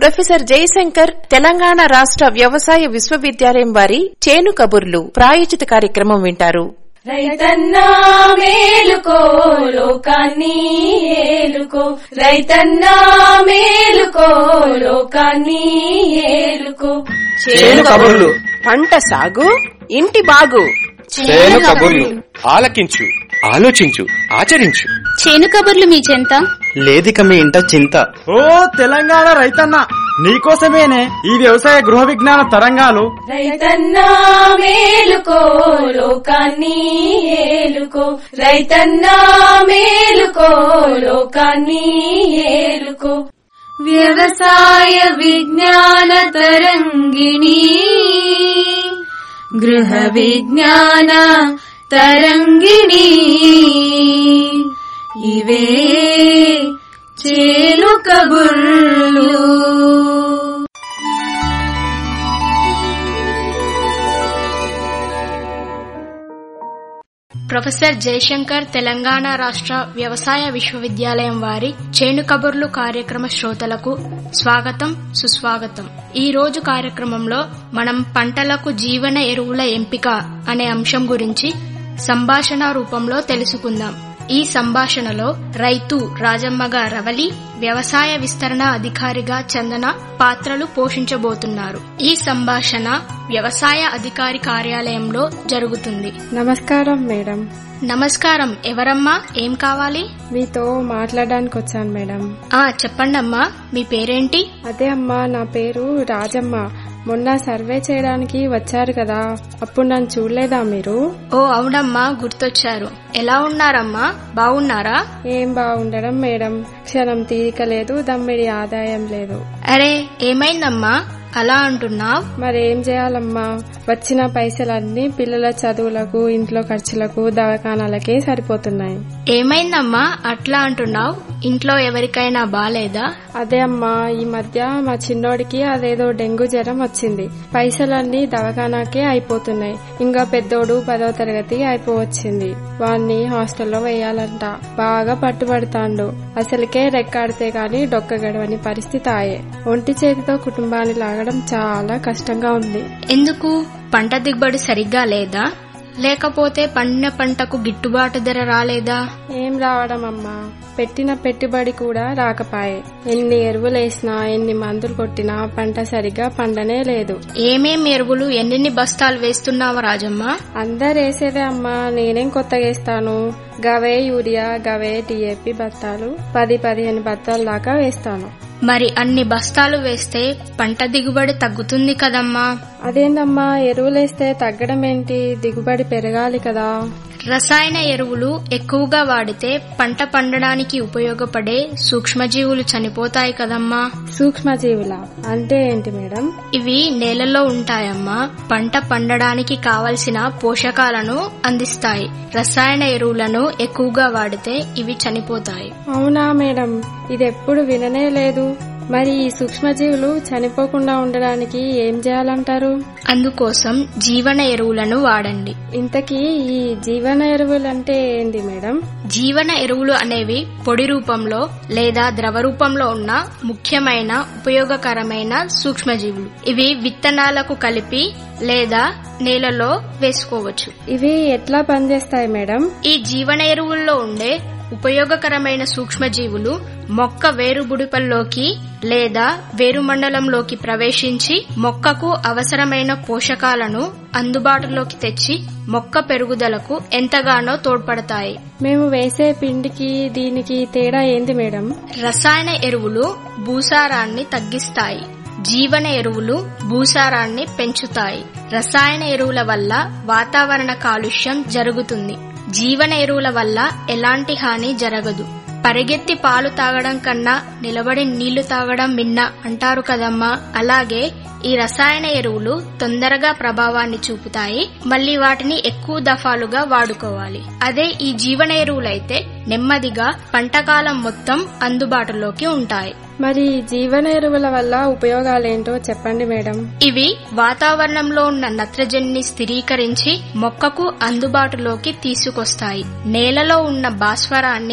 professor Jayashankar Telangana రాష్ట్ర వ్యవసాయ విశ్వవిద్యాలయం వారి చేను కబుర్లు ప్రాయోజిత కార్యక్రమం వింటారు రైతన్నా మేలుకో లోకాన్ని ఏలుకో రైతన్నా మేలుకో లోకాన్ని ఏలుకో చేను కబుర్లు పంట సాగు ఇంటి బాగు చేను కబుర్లు ఆలకించు ఆలోచించు ఆచరించు చేను కబుర్లు మీ చెంత లేదిక మీ ఇంట చింత ఓ తెలంగాణ రైతన్న నీకోసమేనే ఈ వ్యవసాయ గృహ విజ్ఞాన తరంగాలు రైతన్నా మేలుకో లోకాన్ని ఏలుకో రైతన్నా మేలుకో లోకాన్ని ఏలుకో వ్యవసాయ విజ్ఞాన తరంగిణి గృహ విజ్ఞాన తరంగిణి ఇవే చేలు కబుర్లు ప్రొఫెసర్ జయశంకర్ తెలంగాణ రాష్ట్ర వ్యవసాయ విశ్వవిద్యాలయం వారి చేను కబుర్లు కార్యక్రమ శ్రోతలకు స్వాగతం సుస్వాగతం ఈ రోజు కార్యక్రమంలో మనం పంటలకు జీవన ఎరువుల ఎంపిక అనే అంశం గురించి సంభాషణ రూపంలో తెలుసుకుందాం ఈ సంభాషణలో రైతు రాజమ్మగా రవలి వ్యవసాయ విస్తరణ అధికారిగా చందన పాత్రలు పోషించబోతున్నారు ఈ సంభాషణ వ్యవసాయ అధికారి కార్యాలయంలో జరుగుతుంది నమస్కారం మేడం నమస్కారం ఎవరమ్మా ఏం కావాలి మీతో మాట్లాడడానికి వచ్చాను మేడం ఆ చెప్పండమ్మా మీ పేరేంటి అదే అమ్మా నా పేరు రాజమ్మ మొన్న సర్వే చేయడానికి వచ్చారు కదా అప్పుడు నన్ను చూడలేదా మీరు ఓ అవునమ్మా గుర్తొచ్చారు ఎలా ఉన్నారమ్మా బాగున్నారా ఏం బాగుండడం మేడం క్షణం తీరిక లేదు దమ్మిడి ఆదాయం లేదు అరే ఏమైందమ్మా అలా అంటున్నావ్ మరేం చేయాలమ్మా వచ్చిన పైసలన్నీ పిల్లల చదువులకు ఇంట్లో ఖర్చులకు దవాఖానాలకే సరిపోతున్నాయి ఏమైందమ్మా అట్లా అంటున్నావ్ ఇంట్లో ఎవరికైనా బాలేదా అదే అమ్మా ఈ మధ్య మా చిన్నోడికి అదేదో డెంగ్యూ జ్వరం వచ్చింది పైసలన్నీ దవాఖానాకే అయిపోతున్నాయి ఇంకా పెద్దోడు పదో తరగతి అయిపోవచ్చింది వాణ్ణి హాస్టల్లో వేయాలంట బాగా పట్టుబడతాండు అసలుకే రెక్కాడితే గాని డొక్క గడవని పరిస్థితి ఆయే ఒంటి చేతితో కుటుంబాన్ని లాగడం చాలా కష్టంగా ఉంది ఎందుకు పంట దిగుబడి సరిగ్గా లేదా లేకపోతే పండిన పంటకు గిట్టుబాటు ధర రాలేదా ఏం రావడం అమ్మా పెట్టిన పెట్టుబడి కూడా రాకపాయే ఎన్ని ఎరువులేసినా ఎన్ని మందులు కొట్టినా పంట సరిగ్గా పండనే లేదు ఏమేం ఎరువులు ఎన్నెన్ని బస్తాలు వేస్తున్నావా రాజమ్మ అందరు వేసేదే అమ్మా నేనేం కొత్తగా వేస్తాను గవే యూరియా గవే టీఏపీ బత్తాలు పది పదిహేను బత్తాల దాకా వేస్తాను మరి అన్ని బస్తాలు వేస్తే పంట దిగుబడి తగ్గుతుంది కదమ్మా అదేందమ్మా ఎరువులేస్తే తగ్గడం ఏంటి దిగుబడి పెరగాలి కదా రసాయన ఎరువులు ఎక్కువగా వాడితే పంట పండడానికి ఉపయోగపడే సూక్ష్మజీవులు చనిపోతాయి కదమ్మా సూక్ష్మజీవుల అంటే ఏంటి మేడం ఇవి నేలలో ఉంటాయమ్మా పంట పండడానికి కావలసిన పోషకాలను అందిస్తాయి రసాయన ఎరువులను ఎక్కువగా వాడితే ఇవి చనిపోతాయి అవునా మేడం ఇది ఎప్పుడు విననే లేదు మరి ఈ సూక్ష్మజీవులు చనిపోకుండా ఉండడానికి ఏం చేయాలంటారు అందుకోసం జీవన ఎరువులను వాడండి ఇంతకీ ఈ జీవన ఎరువులు అంటే ఏంటి మేడం జీవన ఎరువులు అనేవి పొడి రూపంలో లేదా ద్రవ రూపంలో ఉన్న ముఖ్యమైన ఉపయోగకరమైన సూక్ష్మజీవులు ఇవి విత్తనాలకు కలిపి లేదా నేలలో వేసుకోవచ్చు ఇవి ఎట్లా పనిచేస్తాయి మేడం ఈ జీవన ఎరువుల్లో ఉండే ఉపయోగకరమైన సూక్ష్మజీవులు మొక్క వేరు బుడిపల్లోకి లేదా వేరు మండలంలోకి ప్రవేశించి మొక్కకు అవసరమైన పోషకాలను అందుబాటులోకి తెచ్చి మొక్క పెరుగుదలకు ఎంతగానో తోడ్పడతాయి మేము వేసే పిండికి దీనికి తేడా ఏంది మేడం రసాయన ఎరువులు భూసారాన్ని తగ్గిస్తాయి జీవన ఎరువులు భూసారాన్ని పెంచుతాయి రసాయన ఎరువుల వల్ల వాతావరణ కాలుష్యం జరుగుతుంది జీవన ఎరువుల వల్ల ఎలాంటి హాని జరగదు పరిగెత్తి పాలు తాగడం కన్నా నిలబడి నీళ్లు తాగడం మిన్న అంటారు కదమ్మా అలాగే ఈ రసాయన ఎరువులు తొందరగా ప్రభావాన్ని చూపుతాయి మళ్ళీ వాటిని ఎక్కువ దఫాలుగా వాడుకోవాలి అదే ఈ జీవన ఎరువులైతే నెమ్మదిగా పంటకాలం మొత్తం అందుబాటులోకి ఉంటాయి మరి జీవన ఎరువుల వల్ల ఉపయోగాలేంటో చెప్పండి మేడం ఇవి వాతావరణంలో ఉన్న నత్రజనిని స్థిరీకరించి మొక్కకు అందుబాటులోకి తీసుకొస్తాయి నేలలో ఉన్న భాస్వరాన్ని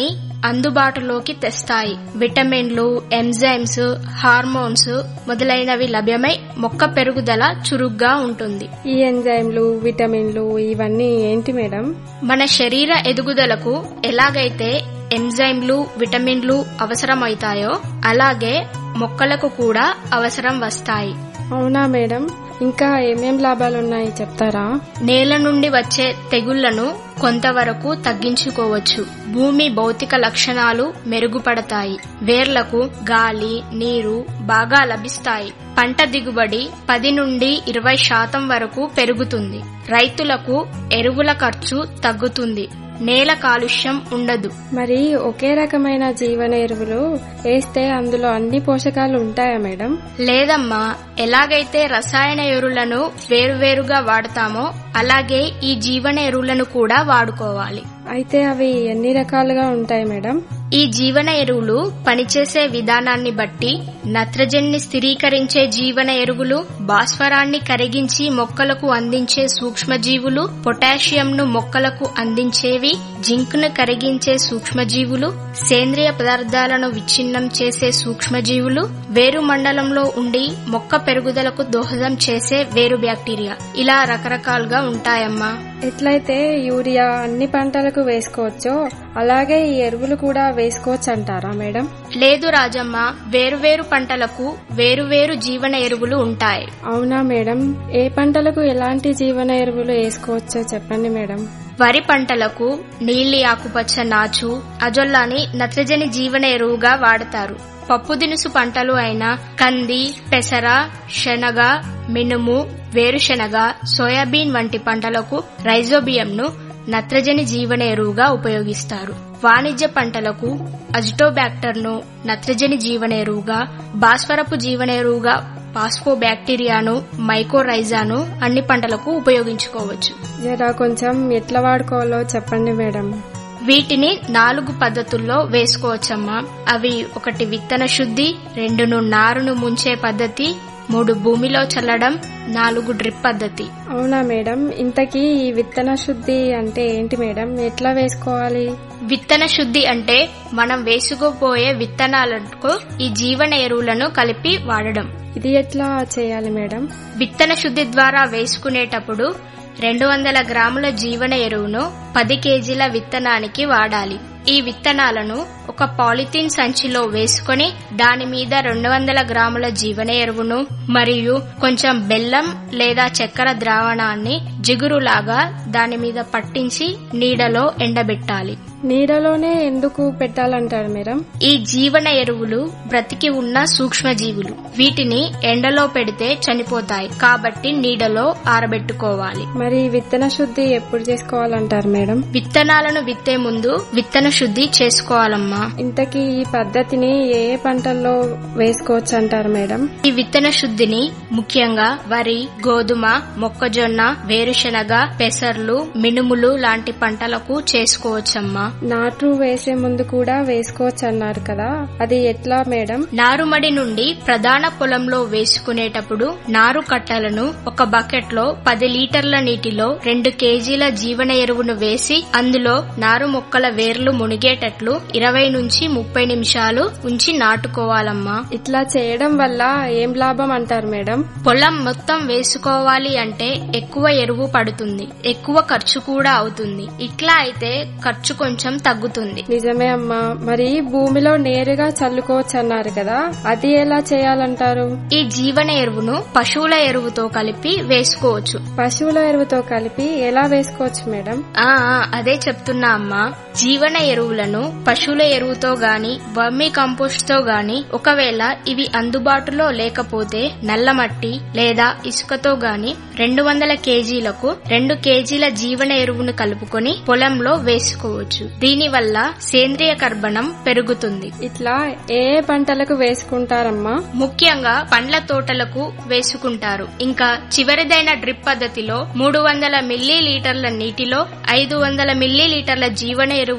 అందుబాటులోకి తెస్తాయి విటమిన్లు ఎంజైమ్స్ హార్మోన్స్ మొదలైనవి లభ్యమై మొక్క పెరుగుదల చురుగ్గా ఉంటుంది ఈ ఎంజైమ్లు విటమిన్లు ఇవన్నీ ఏంటి మేడం మన శరీర ఎదుగుదలకు ఎలాగైతే ఎంజైమ్లు విటమిన్లు అవసరమవుతాయో అలాగే మొక్కలకు కూడా అవసరం వస్తాయి అవునా మేడం ఇంకా ఏమేం లాభాలున్నాయి చెప్తారా నేల నుండి వచ్చే తెగుళ్లను కొంతవరకు తగ్గించుకోవచ్చు భూమి భౌతిక లక్షణాలు మెరుగుపడతాయి వేర్లకు గాలి నీరు బాగా లభిస్తాయి పంట దిగుబడి పది నుండి ఇరవై శాతం వరకు పెరుగుతుంది రైతులకు ఎరువుల ఖర్చు తగ్గుతుంది నేల కాలుష్యం ఉండదు మరి ఒకే రకమైన జీవన ఎరువులు వేస్తే అందులో అన్ని పోషకాలు ఉంటాయా మేడం లేదమ్మా ఎలాగైతే రసాయన ఎరువులను వేరువేరుగా వాడతామో అలాగే ఈ జీవన ఎరువులను కూడా వాడుకోవాలి అయితే అవి ఎన్ని రకాలుగా ఉంటాయి మేడం ఈ జీవన ఎరువులు పనిచేసే విధానాన్ని బట్టి నత్రజన్ని స్థిరీకరించే జీవన ఎరువులు భాస్వరాన్ని కరిగించి మొక్కలకు అందించే సూక్ష్మజీవులు పొటాషియంను మొక్కలకు అందించేవి జింక్ ను కరిగించే సూక్ష్మజీవులు సేంద్రియ పదార్థాలను విచ్ఛిన్నం చేసే సూక్ష్మజీవులు వేరు మండలంలో ఉండి మొక్క పెరుగుదలకు దోహదం చేసే వేరు బ్యాక్టీరియా ఇలా రకరకాలుగా ఉంటాయమ్మా ఎట్లయితే యూరియా అన్ని పంటలకు వేసుకోవచ్చో అలాగే ఈ ఎరువులు కూడా వేసుకోవచ్చు అంటారా మేడం లేదు రాజమ్మ వేరువేరు పంటలకు వేరువేరు జీవన ఎరువులు ఉంటాయి అవునా మేడం ఏ పంటలకు ఎలాంటి జీవన ఎరువులు వేసుకోవచ్చో చెప్పండి మేడం వరి పంటలకు నీలి ఆకుపచ్చ నాచు అజొల్లాని నత్రజని జీవన ఎరువుగా వాడతారు పప్పు దినుసు పంటలు అయిన కంది పెసర శనగ మినుము వేరుశనగ సోయాబీన్ వంటి పంటలకు రైజోబియంను నత్రజని జీవన ఎరువుగా ఉపయోగిస్తారు వాణిజ్య పంటలకు అజిటోబ్యాక్టర్ను నత్రజని జీవన ఎరువుగా భాస్వరపు జీవన ఎరువుగా పాస్కో బ్యాక్టీరియాను మైకోరైజాను అన్ని పంటలకు ఉపయోగించుకోవచ్చు జరా కొంచెం ఎట్లా వాడుకోవాలో చెప్పండి మేడం వీటిని నాలుగు పద్ధతుల్లో వేసుకోవచ్చమ్మా అవి ఒకటి విత్తన శుద్ధి రెండును నారును ముంచే పద్ధతి మూడు భూమిలో చల్లడం నాలుగు డ్రిప్ పద్ధతి అవునా మేడం ఇంతకీ ఈ విత్తన శుద్ధి అంటే ఏంటి మేడం ఎట్లా వేసుకోవాలి విత్తన శుద్ధి అంటే మనం వేసుకోబోయే విత్తనాలకు ఈ జీవన ఎరువులను కలిపి వాడడం ఇది ఎట్లా చేయాలి మేడం విత్తన శుద్ధి ద్వారా వేసుకునేటప్పుడు రెండు వందల గ్రాముల జీవన ఎరువును పది కేజీల విత్తనానికి వాడాలి ఈ విత్తనాలను ఒక పాలిథిన్ సంచిలో వేసుకొని దాని మీద రెండు వందల గ్రాముల జీవన ఎరువును మరియు కొంచెం బెల్లం లేదా చక్కెర ద్రావణాన్ని జిగురులాగా దాని మీద పట్టించి నీడలో ఎండబెట్టాలి నీడలోనే ఎందుకు పెట్టాలంటారు మేడం ఈ జీవన ఎరువులు బ్రతికి ఉన్న సూక్ష్మజీవులు వీటిని ఎండలో పెడితే చనిపోతాయి కాబట్టి నీడలో ఆరబెట్టుకోవాలి మరి విత్తన శుద్ధి ఎప్పుడు చేసుకోవాలంటారు మేడం విత్తనాలను విత్తే ముందు విత్తన శుద్ధి చేసుకోవాలమ్మా ఇంతకీ ఈ పద్ధతిని ఏ ఏ పంటల్లో వేసుకోవచ్చు అంటారు మేడం ఈ విత్తన శుద్ధిని ముఖ్యంగా వరి గోధుమ మొక్కజొన్న వేరుశనగ పెసర్లు మినుములు లాంటి పంటలకు చేసుకోవచ్చమ్మా నాటు వేసే ముందు కూడా వేసుకోవచ్చు అన్నారు కదా అది ఎట్లా మేడం నారుమడి నుండి ప్రధాన పొలంలో వేసుకునేటప్పుడు నారు కట్టలను ఒక బకెట్ లో పది లీటర్ల నీటిలో రెండు కేజీల జీవన ఎరువును వేసి అందులో నారు మొక్కల వేర్లు మునిగేటట్లు ఇరవై నుంచి ముప్పై నిమిషాలు ఉంచి నాటుకోవాలమ్మా ఇట్లా చేయడం వల్ల ఏం లాభం అంటారు మేడం పొలం మొత్తం వేసుకోవాలి అంటే ఎక్కువ ఎరువు పడుతుంది ఎక్కువ ఖర్చు కూడా అవుతుంది ఇట్లా అయితే ఖర్చు కొంచెం తగ్గుతుంది నిజమే అమ్మా మరి భూమిలో నేరుగా చల్లుకోవచ్చు అన్నారు కదా అది ఎలా చేయాలంటారు ఈ జీవన ఎరువును పశువుల ఎరువుతో కలిపి వేసుకోవచ్చు పశువుల ఎరువుతో కలిపి ఎలా వేసుకోవచ్చు మేడం ఆ ఆ, అదే చెప్తున్నా అమ్మా జీవన ఎరువులను పశువుల ఎరువుతో గాని వర్మీ కంపోస్ట్ తో గాని ఒకవేళ ఇవి అందుబాటులో లేకపోతే నల్లమట్టి లేదా ఇసుకతో గాని రెండు వందల కేజీలకు రెండు కేజీల జీవన ఎరువును కలుపుకొని పొలంలో వేసుకోవచ్చు దీనివల్ల సేంద్రియ కర్బనం పెరుగుతుంది ఇట్లా ఏ ఏ పంటలకు వేసుకుంటారమ్మా ముఖ్యంగా పండ్ల తోటలకు వేసుకుంటారు ఇంకా చివరిదైన డ్రిప్ పద్ధతిలో మూడు వందల మిల్లీ లీటర్ల నీటిలో ఐదు వందల మిల్లీ లీటర్ల జీవన ఎరువును తీసుకు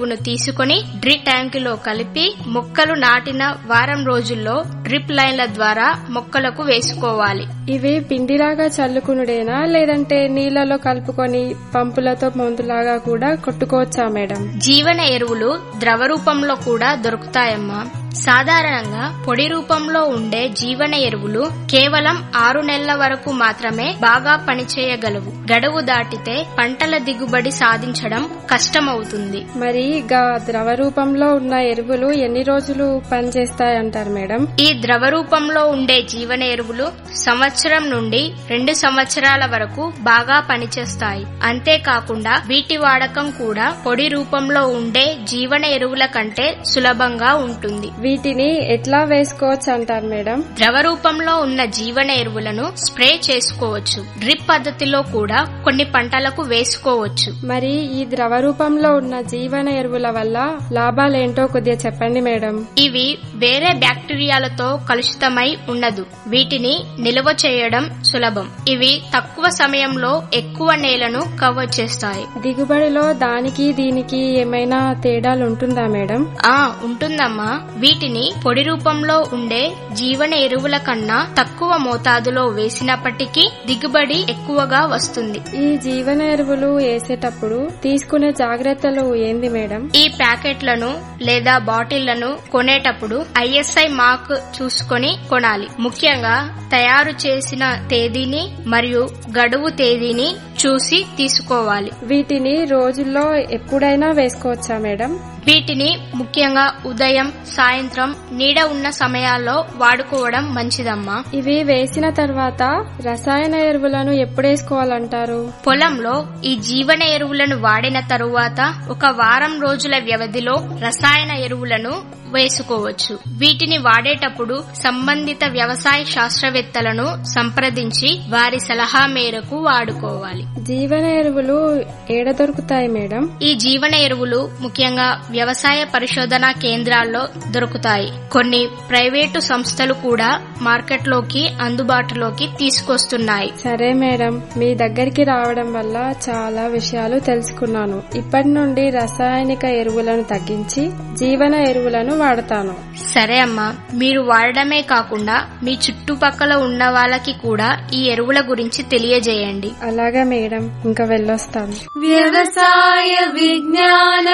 తీసుకొని డ్రిప్ ట్యాంకులో కలిపి మొక్కలు నాటిన వారం రోజుల్లో డ్రిప్ లైన్ల ద్వారా మొక్కలకు వేసుకోవాలి ఇవి పిండిలాగా చల్లుకునుడేనా లేదంటే నీళ్లలో కలుపుకొని పంపులతో మందులాగా కూడా కొట్టుకోవచ్చా మేడం జీవన ఎరువులు ద్రవ రూపంలో కూడా దొరుకుతాయమ్మా సాధారణంగా పొడి రూపంలో ఉండే జీవన ఎరువులు కేవలం ఆరు నెలల వరకు మాత్రమే బాగా పనిచేయగలవు గడువు దాటితే పంటల దిగుబడి సాధించడం కష్టమవుతుంది మరి గా ద్రవ రూపంలో ఉన్న ఎరువులు ఎన్ని రోజులు పనిచేస్తాయంటారు మేడం ఈ ద్రవ రూపంలో ఉండే జీవన ఎరువులు సంవత్సరం నుండి రెండు సంవత్సరాల వరకు బాగా పనిచేస్తాయి అంతేకాకుండా వీటి వాడకం కూడా పొడి రూపంలో ఉండే జీవన ఎరువుల కంటే సులభంగా ఉంటుంది వీటిని ఎట్లా వేసుకోవచ్చు అంటారు మేడం ద్రవ రూపంలో ఉన్న జీవన ఎరువులను స్ప్రే చేసుకోవచ్చు డ్రిప్ పద్ధతిలో కూడా కొన్ని పంటలకు వేసుకోవచ్చు మరి ఈ ద్రవ రూపంలో ఉన్న జీవన ఎరువుల వల్ల లాభాలేంటో కొద్దిగా చెప్పండి మేడం ఇవి వేరే బ్యాక్టీరియాలతో కలుషితమై ఉండదు వీటిని నిల్వ చేయడం సులభం ఇవి తక్కువ సమయంలో ఎక్కువ నేలను కవర్ చేస్తాయి దిగుబడిలో దానికి దీనికి ఏమైనా తేడాలు ఉంటుందా మేడం ఆ ఉంటుందమ్మా వీటిని పొడి రూపంలో ఉండే జీవన ఎరువుల కన్నా తక్కువ మోతాదులో వేసినప్పటికీ దిగుబడి ఎక్కువగా వస్తుంది ఈ జీవన ఎరువులు వేసేటప్పుడు తీసుకునే జాగ్రత్తలు ఏంది మేడం ఈ ప్యాకెట్లను లేదా బాటిళ్లను కొనేటప్పుడు ఐఎస్ఐ మార్క్ చూసుకొని కొనాలి ముఖ్యంగా తయారు చేసిన తేదీని మరియు గడువు తేదీని చూసి తీసుకోవాలి వీటిని రోజుల్లో ఎప్పుడైనా వేసుకోవచ్చా మేడం వీటిని ముఖ్యంగా ఉదయం సాయంత్రం నీడ ఉన్న సమయాల్లో వాడుకోవడం మంచిదమ్మా ఇవి వేసిన తర్వాత రసాయన ఎరువులను ఎప్పుడేసుకోవాలంటారు పొలంలో ఈ జీవన ఎరువులను వాడిన తరువాత ఒక వారం రోజుల వ్యవధిలో రసాయన ఎరువులను వేసుకోవచ్చు వీటిని వాడేటప్పుడు సంబంధిత వ్యవసాయ శాస్త్రవేత్తలను సంప్రదించి వారి సలహా మేరకు వాడుకోవాలి జీవన ఎరువులు ఏడ దొరుకుతాయి మేడం ఈ జీవన ఎరువులు ముఖ్యంగా వ్యవసాయ పరిశోధనా కేంద్రాల్లో దొరుకుతాయి కొన్ని ప్రైవేటు సంస్థలు కూడా మార్కెట్లోకి అందుబాటులోకి తీసుకొస్తున్నాయి సరే మేడం మీ దగ్గరికి రావడం వల్ల చాలా విషయాలు తెలుసుకున్నాను ఇప్పటి నుండి రసాయనిక ఎరువులను తగ్గించి జీవన ఎరువులను వాడతాను సరే అమ్మా మీరు వాడడమే కాకుండా మీ చుట్టుపక్కల ఉన్న వాళ్ళకి కూడా ఈ ఎరువుల గురించి తెలియజేయండి అలాగా మేడం ఇంకా వెళ్ళొస్తాను వ్యవసాయ విజ్ఞాన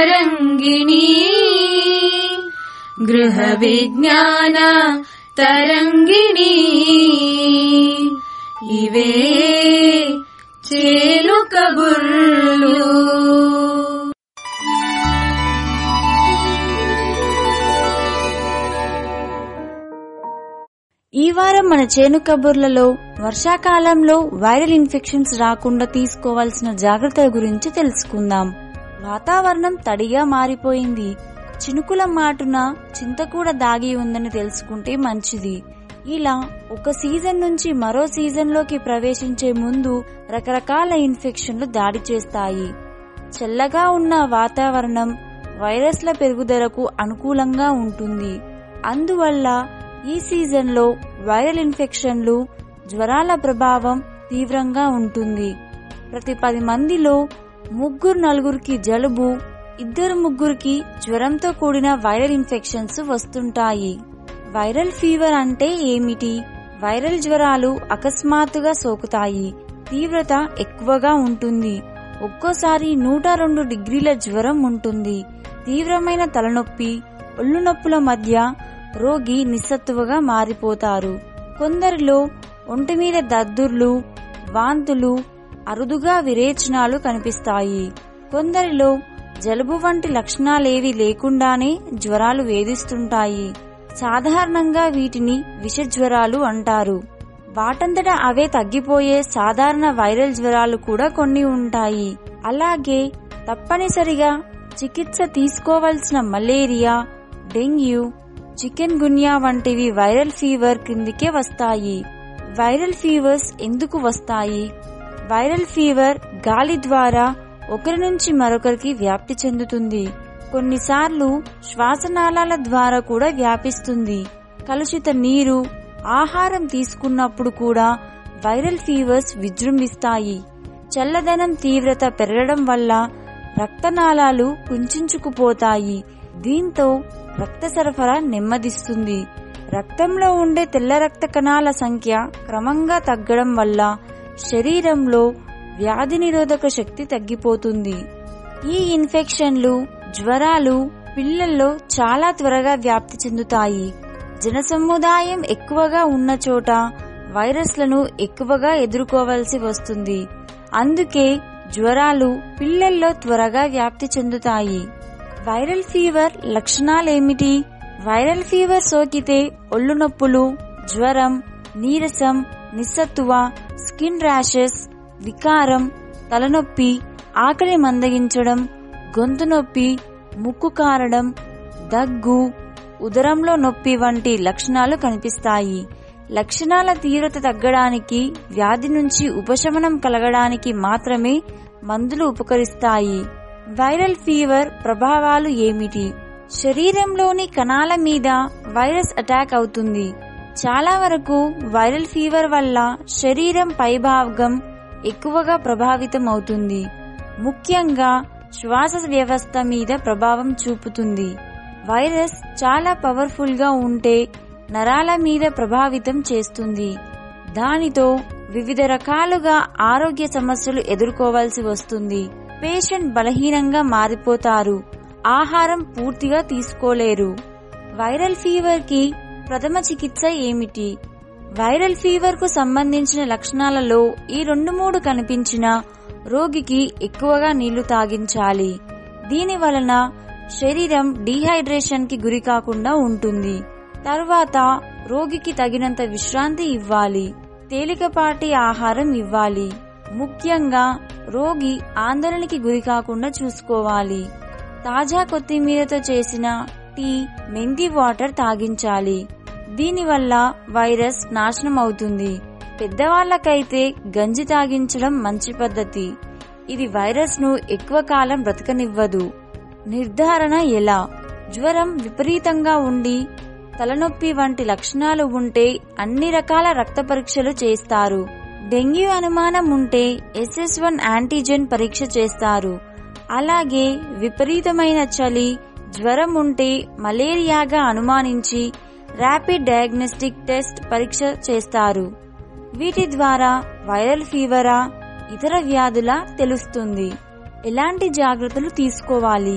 తరంగిణి గృహ విజ్ఞాన తరంగిణి ఇవే చేలు కబుర్లు ఈ వారం మన చేను కబుర్లలో వర్షాకాలంలో వైరల్ ఇన్ఫెక్షన్స్ రాకుండా తీసుకోవాల్సిన జాగ్రత్తల గురించి తెలుసుకుందాం వాతావరణం తడిగా మారిపోయింది చినుకుల మాటున చింత కూడా దాగి ఉందని తెలుసుకుంటే మంచిది ఇలా ఒక సీజన్ నుంచి మరో సీజన్లోకి ప్రవేశించే ముందు రకరకాల ఇన్ఫెక్షన్లు దాడి చేస్తాయి చల్లగా ఉన్న వాతావరణం వైరస్ల పెరుగుదలకు అనుకూలంగా ఉంటుంది అందువల్ల ఈ సీజన్లో వైరల్ ఇన్ఫెక్షన్లు జ్వరాల ప్రభావం తీవ్రంగా ఉంటుంది ప్రతి పది మందిలో ముగ్గురు నలుగురికి జలుబు ఇద్దరు ముగ్గురికి జ్వరంతో కూడిన వైరల్ ఇన్ఫెక్షన్స్ వస్తుంటాయి వైరల్ ఫీవర్ అంటే ఏమిటి వైరల్ జ్వరాలు అకస్మాత్తుగా సోకుతాయి తీవ్రత ఎక్కువగా ఉంటుంది ఒక్కోసారి నూట రెండు డిగ్రీల జ్వరం ఉంటుంది తీవ్రమైన తలనొప్పి ఒళ్ళు నొప్పుల మధ్య రోగి నిస్సత్తువగా మారిపోతారు కొందరిలో ఒంటి మీద దద్దుర్లు వాంతులు అరుదుగా విరేచనాలు కనిపిస్తాయి కొందరిలో జలుబు వంటి లక్షణాలేవి లేకుండానే జ్వరాలు వేధిస్తుంటాయి సాధారణంగా వీటిని విషజ్వరాలు అంటారు వాటంతటా అవే తగ్గిపోయే సాధారణ వైరల్ జ్వరాలు కూడా కొన్ని ఉంటాయి అలాగే తప్పనిసరిగా చికిత్స తీసుకోవలసిన మలేరియా డెంగ్యూ చికెన్ గున్యా వంటివి వైరల్ ఫీవర్ క్రిందికే వస్తాయి వైరల్ ఫీవర్స్ ఎందుకు వస్తాయి వైరల్ ఫీవర్ గాలి ద్వారా ఒకరి నుంచి మరొకరికి వ్యాప్తి చెందుతుంది కొన్నిసార్లు శ్వాసనాళాల ద్వారా కూడా వ్యాపిస్తుంది కలుషిత నీరు ఆహారం తీసుకున్నప్పుడు కూడా వైరల్ ఫీవర్స్ విజృంభిస్తాయి చల్లదనం తీవ్రత పెరగడం వల్ల రక్తనాళాలు కుంచుకుపోతాయి దీంతో రక్త సరఫరా నెమ్మదిస్తుంది రక్తంలో ఉండే తెల్ల రక్త కణాల సంఖ్య క్రమంగా తగ్గడం వల్ల శరీరంలో వ్యాధి నిరోధక శక్తి తగ్గిపోతుంది ఈ ఇన్ఫెక్షన్లు జ్వరాలు పిల్లల్లో చాలా త్వరగా వ్యాప్తి చెందుతాయి జనసముదాయం ఎక్కువగా ఉన్న చోట వైరస్లను ఎక్కువగా ఎదుర్కోవలసి వస్తుంది అందుకే జ్వరాలు పిల్లల్లో త్వరగా వ్యాప్తి చెందుతాయి వైరల్ ఫీవర్ లక్షణాలేమిటి వైరల్ ఫీవర్ సోకితే ఒళ్ళు నొప్పులు జ్వరం నీరసం నిస్సత్తువ స్కిన్ ర్యాషెస్ వికారం తలనొప్పి ఆకలి మందగించడం గొంతు నొప్పి ముక్కు కారడం దగ్గు ఉదరంలో నొప్పి వంటి లక్షణాలు కనిపిస్తాయి లక్షణాల తీవ్రత తగ్గడానికి వ్యాధి నుంచి ఉపశమనం కలగడానికి మాత్రమే మందులు ఉపకరిస్తాయి వైరల్ ఫీవర్ ప్రభావాలు ఏమిటి శరీరంలోని కణాల మీద వైరస్ అటాక్ అవుతుంది చాలా వరకు వైరల్ ఫీవర్ వల్ల శరీరం పైభాగం ఎక్కువగా ప్రభావితం అవుతుంది ముఖ్యంగా శ్వాస వ్యవస్థ మీద ప్రభావం చూపుతుంది వైరస్ చాలా పవర్ఫుల్ గా ఉంటే నరాల మీద ప్రభావితం చేస్తుంది దానితో వివిధ రకాలుగా ఆరోగ్య సమస్యలు ఎదుర్కోవాల్సి వస్తుంది పేషెంట్ బలహీనంగా మారిపోతారు ఆహారం పూర్తిగా తీసుకోలేరు వైరల్ ఫీవర్ కి ప్రథమ చికిత్స ఏమిటి వైరల్ ఫీవర్ కు సంబంధించిన లక్షణాలలో ఈ రెండు మూడు కనిపించిన రోగికి ఎక్కువగా నీళ్లు తాగించాలి దీని వలన శరీరం డీహైడ్రేషన్ కి గురి కాకుండా ఉంటుంది తర్వాత రోగికి తగినంత విశ్రాంతి ఇవ్వాలి తేలికపాటి ఆహారం ఇవ్వాలి ముఖ్యంగా రోగి ఆందోళనకి గురి కాకుండా చూసుకోవాలి తాజా కొత్తిమీరతో చేసిన టీ మెంతి వాటర్ తాగించాలి దీనివల్ల వైరస్ నాశనం అవుతుంది పెద్దవాళ్లకైతే గంజి తాగించడం మంచి పద్ధతి ఇది వైరస్ ను ఎక్కువ కాలం బ్రతకనివ్వదు నిర్ధారణ ఎలా జ్వరం విపరీతంగా ఉండి తలనొప్పి వంటి లక్షణాలు ఉంటే అన్ని రకాల రక్త పరీక్షలు చేస్తారు డెంగ్యూ అనుమానం ఉంటే ఎస్ఎస్ వన్ యాంటీజెన్ పరీక్ష చేస్తారు అలాగే విపరీతమైన చలి జ్వరం ఉంటే మలేరియాగా అనుమానించి ర్యాపిడ్ డయాగ్నోస్టిక్ టెస్ట్ పరీక్ష చేస్తారు వీటి ద్వారా వైరల్ ఫీవరా ఇతర వ్యాధుల తెలుస్తుంది ఎలాంటి జాగ్రత్తలు తీసుకోవాలి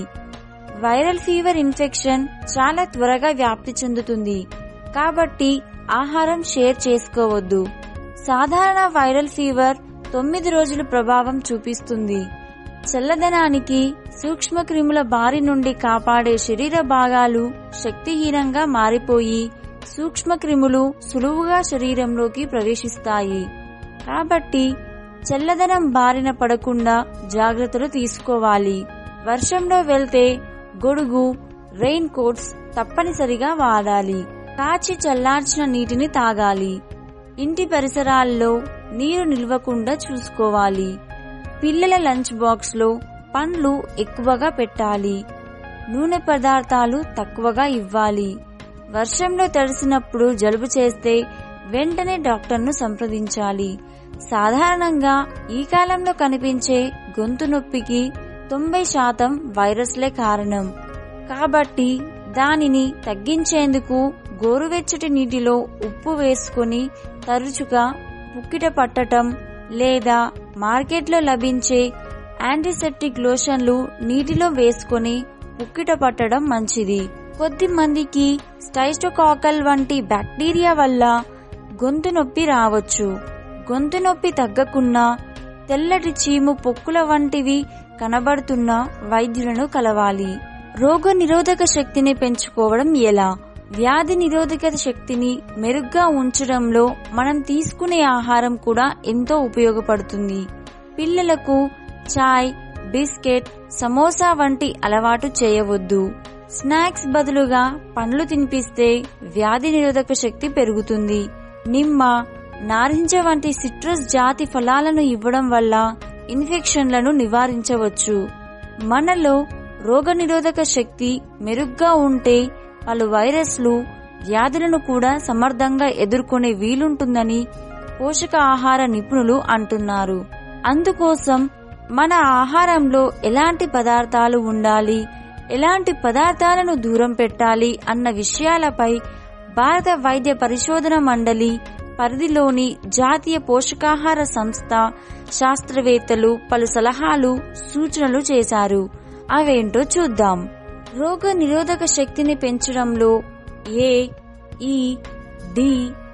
వైరల్ ఫీవర్ ఇన్ఫెక్షన్ చాలా త్వరగా వ్యాప్తి చెందుతుంది కాబట్టి ఆహారం షేర్ చేసుకోవద్దు సాధారణ వైరల్ ఫీవర్ తొమ్మిది రోజులు ప్రభావం చూపిస్తుంది చల్లదనానికి సూక్ష్మక్రిముల బారి నుండి కాపాడే శరీర భాగాలు శక్తిహీనంగా మారిపోయి సూక్ష్మక్రిములు సులువుగా శరీరంలోకి ప్రవేశిస్తాయి కాబట్టి చల్లదనం బారిన పడకుండా జాగ్రత్తలు తీసుకోవాలి వర్షంలో వెళ్తే గొడుగు రెయిన్ కోట్స్ తప్పనిసరిగా వాడాలి కాచి చల్లార్చిన నీటిని తాగాలి ఇంటి పరిసరాల్లో నీరు నిల్వకుండా చూసుకోవాలి పిల్లల లంచ్ బాక్స్ లో పండ్లు ఎక్కువగా పెట్టాలి నూనె పదార్థాలు తక్కువగా ఇవ్వాలి వర్షంలో తడిసినప్పుడు జలుబు చేస్తే వెంటనే డాక్టర్ను సంప్రదించాలి సాధారణంగా ఈ కాలంలో కనిపించే గొంతు నొప్పికి తొంభై శాతం వైరస్లే కారణం కాబట్టి దానిని తగ్గించేందుకు గోరువెచ్చటి నీటిలో ఉప్పు వేసుకుని తరచుగా పుక్కిట పట్టటం లేదా మార్కెట్లో లభించే యాంటీసెప్టిక్ లోషన్లు నీటిలో వేసుకుని పుక్కిట పట్టడం మంచిది కొద్ది మందికి స్టైస్టోకాకల్ వంటి బ్యాక్టీరియా వల్ల గొంతు నొప్పి రావచ్చు గొంతు నొప్పి తగ్గకున్నా తెల్లటి చీము పొక్కుల వంటివి కనబడుతున్న వైద్యులను కలవాలి రోగ నిరోధక శక్తిని పెంచుకోవడం ఎలా వ్యాధి నిరోధక శక్తిని మెరుగ్గా ఉంచడంలో మనం తీసుకునే ఆహారం కూడా ఎంతో ఉపయోగపడుతుంది పిల్లలకు చాయ్ బిస్కెట్ సమోసా వంటి అలవాటు చేయవద్దు స్నాక్స్ బదులుగా పండ్లు తినిపిస్తే వ్యాధి నిరోధక శక్తి పెరుగుతుంది నిమ్మ నారింజ వంటి సిట్రస్ జాతి ఫలాలను ఇవ్వడం వల్ల ఇన్ఫెక్షన్లను నివారించవచ్చు మనలో రోగనిరోధక శక్తి మెరుగ్గా ఉంటే పలు వైరస్లు వ్యాధులను కూడా సమర్థంగా ఎదుర్కొనే వీలుంటుందని పోషక ఆహార నిపుణులు అంటున్నారు అందుకోసం మన ఆహారంలో ఎలాంటి పదార్థాలు ఉండాలి ఎలాంటి పదార్థాలను దూరం పెట్టాలి అన్న విషయాలపై భారత వైద్య పరిశోధన మండలి పరిధిలోని జాతీయ పోషకాహార సంస్థ శాస్త్రవేత్తలు పలు సలహాలు సూచనలు చేశారు అవేంటో చూద్దాం రోగ నిరోధక శక్తిని పెంచడంలో A E D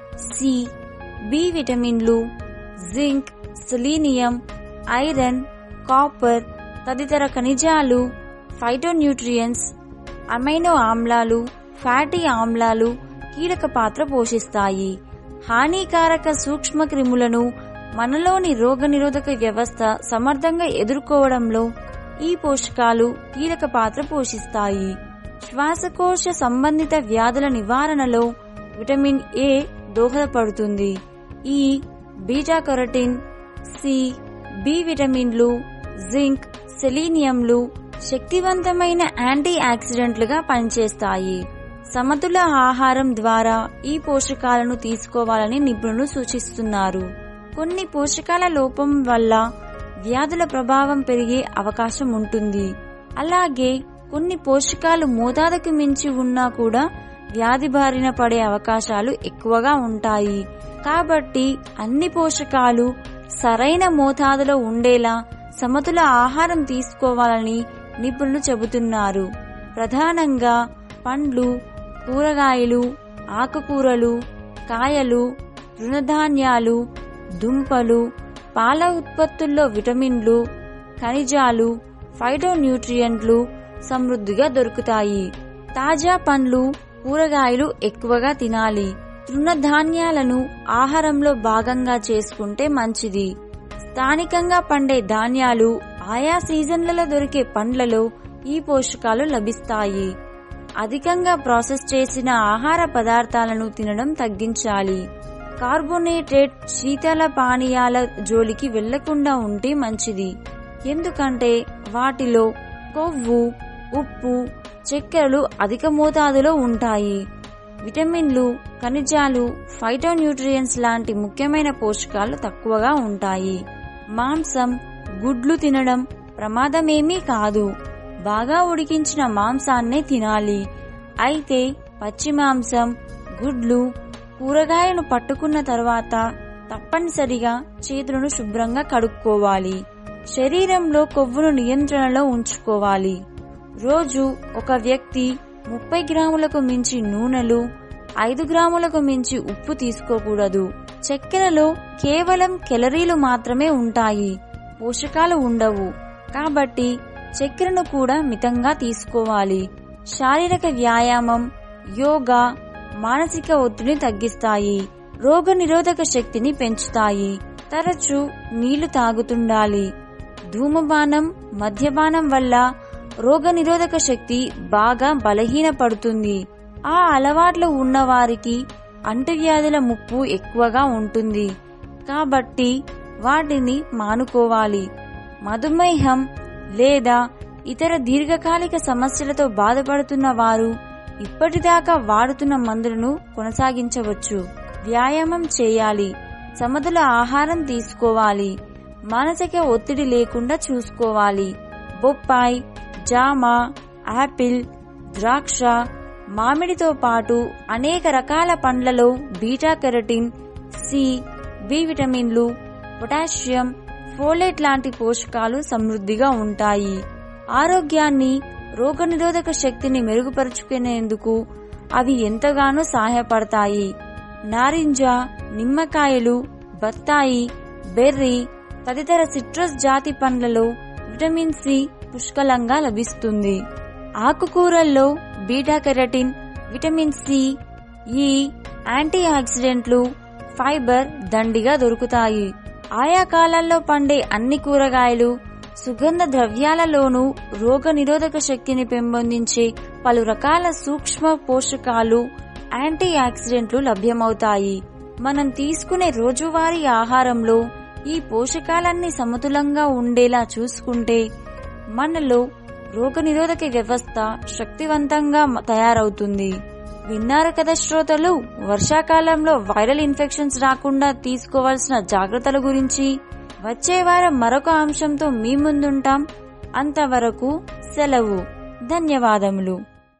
C B విటమిన్లు జింక్ సెలీనియం ఐరన్ కాపర్ తదితర ఖనిజాలు ఫైటోన్యూట్రియన్స్ అమైనో ఆమ్లాలు ఫ్యాటీ ఆమ్లాలు కీలక పాత్ర పోషిస్తాయి హానికారక సూక్ష్మ క్రిములను మనలోని రోగనిరోధక వ్యవస్థ సమర్థంగా ఎదుర్కోవడంలో ఈ పోషకాలు కీలక పాత్ర పోషిస్తాయి శ్వాసకోశ సంబంధిత వ్యాధుల నివారణలో విటమిన్ ఏ దోహదపడుతుంది E beta carotene C B విటమిన్లు జింక్ సెలీనియంలు శక్తివంతమైన యాంటీ ఆక్సిడెంట్లుగా పనిచేస్తాయి సమతుల ఆహారం ద్వారా ఈ పోషకాలను తీసుకోవాలని నిపుణులు సూచిస్తున్నారు కొన్ని పోషకాల లోపం వల్ల వ్యాధుల ప్రభావం పెరిగే అవకాశం ఉంటుంది అలాగే కొన్ని పోషకాలు మోతాదుకు మించి ఉన్నా కూడా వ్యాధి బారిన పడే అవకాశాలు ఎక్కువగా ఉంటాయి కాబట్టి అన్ని పోషకాలు సరైన మోతాదులో ఉండేలా సమతుల ఆహారం తీసుకోవాలని నిపుణులు చెబుతున్నారు ప్రధానంగా పండ్లు కూరగాయలు ఆకుకూరలు కాయలు తృణధాన్యాలు దుంపలు పాల ఉత్పత్తుల్లో విటమిన్లు ఖనిజాలు ఫైటోన్యూట్రియంట్లు సమృద్ధిగా దొరుకుతాయి తాజా పండ్లు కూరగాయలు ఎక్కువగా తినాలి తృణధాన్యాలను ఆహారంలో భాగంగా చేసుకుంటే మంచిది స్థానికంగా పండే ధాన్యాలు ఆయా సీజన్లలో దొరికే పండ్లలో ఈ పోషకాలు లభిస్తాయి అధికంగా ప్రాసెస్ చేసిన ఆహార పదార్థాలను తినడం తగ్గించాలి కార్బోనేటెడ్ శీతల పానీయాల జోలికి వెళ్లకుండా ఉంటే మంచిది ఎందుకంటే వాటిలో కొవ్వు ఉప్పు చక్కెరలు అధిక మోతాదులో ఉంటాయి విటమిన్లు ఖనిజాలు ఫైటోన్యూట్రియన్స్ లాంటి ముఖ్యమైన పోషకాలు తక్కువగా ఉంటాయి మాంసం గుడ్లు తినడం ప్రమాదమేమీ కాదు బాగా ఉడికించిన మాంసాన్నే తినాలి అయితే పచ్చి మాంసం గుడ్లు కూరగాయలను పట్టుకున్న తర్వాత తప్పనిసరిగా చేతులను శుభ్రంగా కడుక్కోవాలి శరీరంలో కొవ్వును నియంత్రణలో ఉంచుకోవాలి రోజు ఒక వ్యక్తి ముప్పై గ్రాములకు మించి నూనెలు ఐదు గ్రాములకు మించి ఉప్పు తీసుకోకూడదు చక్కెరలో కేవలం కెలరీలు మాత్రమే ఉంటాయి పోషకాలు ఉండవు కాబట్టి చక్కెరను కూడా మితంగా తీసుకోవాలి శారీరక వ్యాయామం యోగా మానసిక ఒత్తిడిని తగ్గిస్తాయి రోగ నిరోధక శక్తిని పెంచుతాయి తరచూ నీళ్లు తాగుతుండాలి ధూమపానం మద్యపానం వల్ల రోగ నిరోధక శక్తి బాగా బలహీనపడుతుంది ఆ అలవాట్లు ఉన్నవారికి అంటువ్యాధుల ముప్పు ఎక్కువగా ఉంటుంది కాబట్టి వాటిని మానుకోవాలి మధుమేహం లేదా ఇతర దీర్ఘకాలిక సమస్యలతో బాధపడుతున్న వారు ఇప్పటిదాకా వాడుతున్న మందులను కొనసాగించవచ్చు వ్యాయామం చేయాలి సమతుల ఆహారం తీసుకోవాలి మానసిక ఒత్తిడి లేకుండా చూసుకోవాలి బొప్పాయి జామ యాపిల్ ద్రాక్ష మామిడితో పాటు అనేక రకాల పండ్లలో బీటా కెరటిన్ సి బి విటమిన్లు పొటాషియం ఫోలేట్ లాంటి పోషకాలు సమృద్ధిగా ఉంటాయి ఆరోగ్యాన్ని రోగనిరోధక శక్తిని మెరుగుపరుచుకునేందుకు అవి ఎంతగానో సహాయపడతాయి నారింజ నిమ్మకాయలు బత్తాయి బెర్రీ తదితర సిట్రస్ జాతి పండ్లలో విటమిన్ సి పుష్కలంగా లభిస్తుంది ఆకుకూరల్లో beta carotene vitamin C E యాంటీ ఆక్సిడెంట్లు ఫైబర్ దండిగా దొరుకుతాయి ఆయా కాలాల్లో పండే అన్ని కూరగాయలు సుగంధ ద్రవ్యాలలోనూ రోగ నిరోధక శక్తిని పెంపొందించే పలు రకాల సూక్ష్మ పోషకాలు యాంటీ ఆక్సిడెంట్లు లభ్యమవుతాయి మనం తీసుకునే రోజువారీ ఆహారంలో ఈ పోషకాలన్నీ సమతులంగా ఉండేలా చూసుకుంటే మనలో రోగనిరోధక వ్యవస్థ శక్తివంతంగా మ- తయారవుతుంది విన్నారు కదా శ్రోతలు వర్షాకాలంలో వైరల్ ఇన్ఫెక్షన్స్ రాకుండా తీసుకోవాల్సిన జాగ్రత్తల గురించి వచ్చే వారం మరొక అంశంతో మీ ముందుంటాం అంతవరకు సెలవు ధన్యవాదములు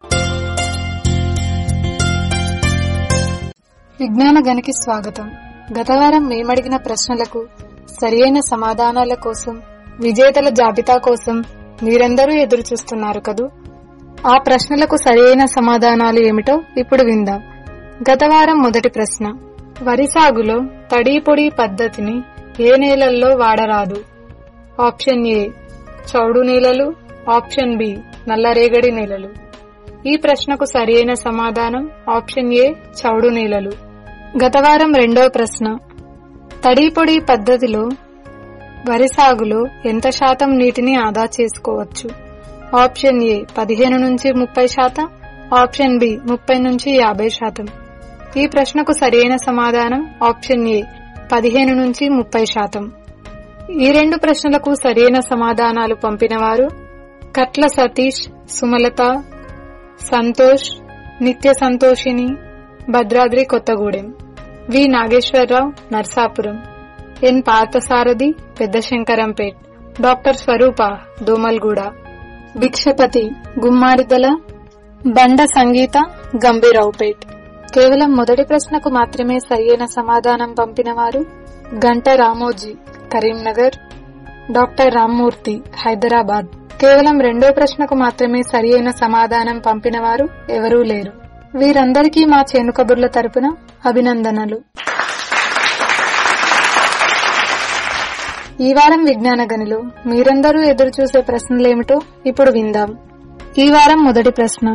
విజ్ఞాన గనికి స్వాగతం గత వారం మేమడిగిన ప్రశ్నలకు సరియైన సమాధానాల కోసం విజేతల జాబితా కోసం మీరందరూ ఎదురు చూస్తున్నారు కదూ ఆ ప్రశ్నలకు సరియైన సమాధానాలు ఏమిటో ఇప్పుడు విందాం గత వారం మొదటి ప్రశ్న వరి సాగులో తడి పొడి పద్ధతిని ఏ నేలల్లో వాడరాదు ఆప్షన్ ఏ చౌడు నేలలు ఆప్షన్ బి నల్లరేగడి నేలలు ఈ ప్రశ్నకు సరియైన సమాధానం ఆప్షన్ ఏ చౌడు నేలలు గత వారం రెండవ ప్రశ్న తడి పొడి పద్ధతిలో వరి సాగులో ఎంత శాతం నీటిని ఆదా చేసుకోవచ్చు ఆప్షన్ ఏ పదిహేను నుంచి ముప్పై శాతం ఆప్షన్ బి ముప్పై నుంచి యాభై శాతం ఈ ప్రశ్నకు సరైన సమాధానం ఆప్షన్ ఏ పదిహేను నుంచి ముప్పై శాతం ఈ రెండు ప్రశ్నలకు సరైన సమాధానాలు పంపినవారు కట్ల Satish Sumalatha Santhosh Nithya Santhoshini Bhadradri Kothagudem V Nageswararao Narsapuram N Parthasarathi Peddashankarampet doctor Swaroopa Domalguda Bhikshapathi Gummadidala Banda Sangeetha Gambhiraopet కేవలం మొదటి ప్రశ్నకు మాత్రమే సరియైన సమాధానం పంపినవారు గంట రామోజీ కరీంనగర్ డాక్టర్ రామ్మూర్తి హైదరాబాద్ కేవలం రెండో ప్రశ్నకు మాత్రమే సరియైన సమాధానం పంపినవారు ఎవరూ లేరు వీరందరికీ మా చేను కబుర్ల తరపున అభినందనలు ఈ వారం విజ్ఞాన గనిలో మీరందరూ ఎదురు చూసే ప్రశ్నలేమిటో ఇప్పుడు విందాం ఈ వారం మొదటి ప్రశ్న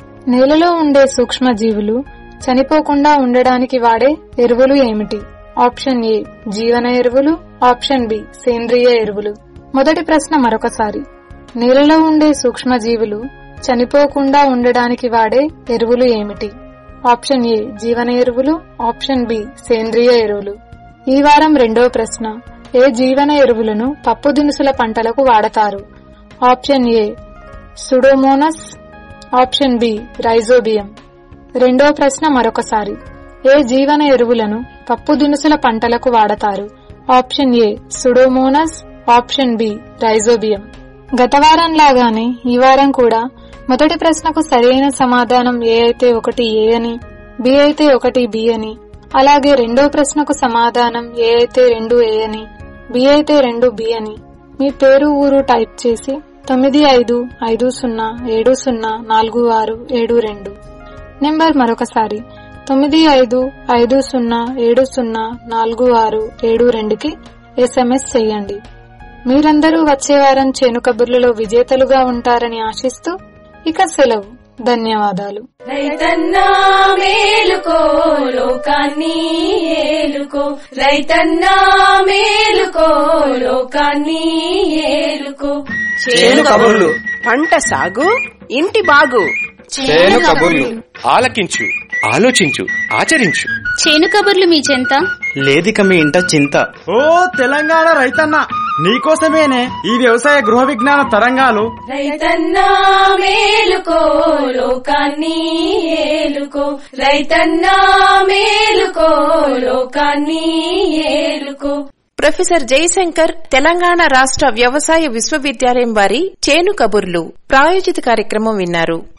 నేలలో ఉండే సూక్ష్మ జీవులు చనిపోకుండా ఉండడానికి వాడే ఎరువులు ఏమిటి ఆప్షన్ ఏ జీవన ఎరువులు ఆప్షన్ బి సేంద్రియ ఎరువులు మొదటి ప్రశ్న మరొకసారి నేలలో ఉండే సూక్ష్మ జీవులు చనిపోకుండా ఉండడానికి వాడే ఎరువులు ఏమిటి ఆప్షన్ ఏ జీవన ఎరువులు ఆప్షన్ బి సేంద్రియ ఎరువులు ఈ వారం రెండవ ప్రశ్న ఏ జీవన ఎరువులను పప్పు దినుసుల పంటలకు వాడతారు option A pseudomonas option B rhizobium రెండవ ప్రశ్న మరొకసారి ఏ జీవన ఎరువులను పప్పు దినుసుల పంటలకు వాడతారు option A pseudomonas option B rhizobium గత వారం లాగానే ఈ వారం కూడా మొదటి ప్రశ్నకు సరైన సమాధానం ఏ అయితే ఒకటి ఏ అని బి అయితే ఒకటి బి అని అలాగే రెండో ప్రశ్నకు సమాధానం ఏ అయితే రెండు ఏ అని బి అయితే రెండు బి అని మీ పేరు ఊరు టైప్ చేసి తొమ్మిది ఐదు ఐదు సున్నా ఏడు సున్నా నాలుగు ఆరు ఏడు రెండు నెంబర్ మరొకసారి తొమ్మిది ఐదు ఐదు సున్నా ఏడు సున్నా నాలుగు ఆరు ఏడు రెండుకి ఎస్ఎంఎస్ చేయండి మీరందరూ వచ్చే వారం చేను కబుర్లలో విజేతలుగా ఉంటారని ఆశిస్తూ ఇక సెలవు ధన్యవాదాలు రైతన్నా మేలుకో లోకాన్ని ఏలుకో రైతన్నా మేలుకో లోకాన్ని ఏలుకో చేను కబుర్లు పంట సాగు ఇంటి బాగు చేను కబుర్లు ఆలకించు ఆలోచించు ఆచరించు చేను కబుర్లు మీ చెంత లేదిక మీ ఇంట చింత ఓ తెలంగాణ రైతన్న నీకోసమేనే ఈ వ్యవసాయ గృహ విజ్ఞాన తరంగాలు రైతన్నా మేలుకో లోకాన్ని ఏలుకో రైతన్నా మేలుకో లోకాన్ని ఏలుకో ప్రొఫెసర్ జయశంకర్ తెలంగాణ రాష్ట్ర వ్యవసాయ విశ్వవిద్యాలయం వారి చేను కబుర్లు ప్రాయోజిత కార్యక్రమం విన్నారు